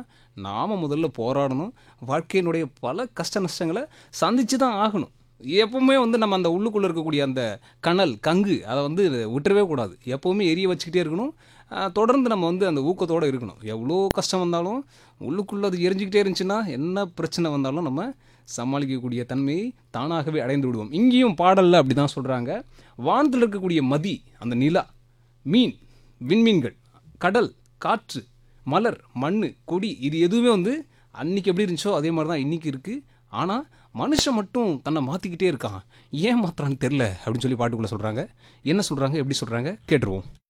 நாம் முதல்ல போராடணும் வாழ்க்கையினுடைய பல கஷ்ட நஷ்டங்களை சந்திச்சு தான் ஆகணும் எப்பவுமே வந்து நம்ம அந்த உள்ளுக்குள்ளே இருக்கக்கூடிய அந்த கனல் கங்கு அதை வந்து விட்டுறவே கூடாது எப்போவுமே எரிய வச்சுக்கிட்டே இருக்கணும் ஆஹ் தொடர்ந்து நம்ம வந்து அந்த ஊக்கத்தோடு இருக்கணும் எவ்வளோ கஷ்டம் வந்தாலும் உள்ளுக்குள்ளே அது எரிஞ்சிக்கிட்டே இருந்துச்சுன்னா என்ன பிரச்சனை வந்தாலும் நம்ம சமாளிக்கக்கூடிய தன்மையை தானாகவே அடைந்து விடுவோம் இங்கேயும் பாடலில் அப்படி தான் சொல்கிறாங்க வானத்தில் இருக்கக்கூடிய மதி அந்த நிலா மீன் விண்மீன்கள் கடல் காற்று மலர் மண் கொடி இது எதுவுமே வந்து அன்னைக்கு எப்படி இருந்துச்சோ அதே மாதிரி தான் இன்றைக்கி இருக்குது ஆனால் மனுஷன் மட்டும் தன்னை மாற்றிக்கிட்டே இருக்கான் ஏன் மாத்துறான்னு தெரில அப்படின்னு சொல்லி பாட்டுக்குள்ளே சொல்கிறாங்க என்ன சொல்கிறாங்க எப்படி சொல்கிறாங்க கேட்டுருவோம்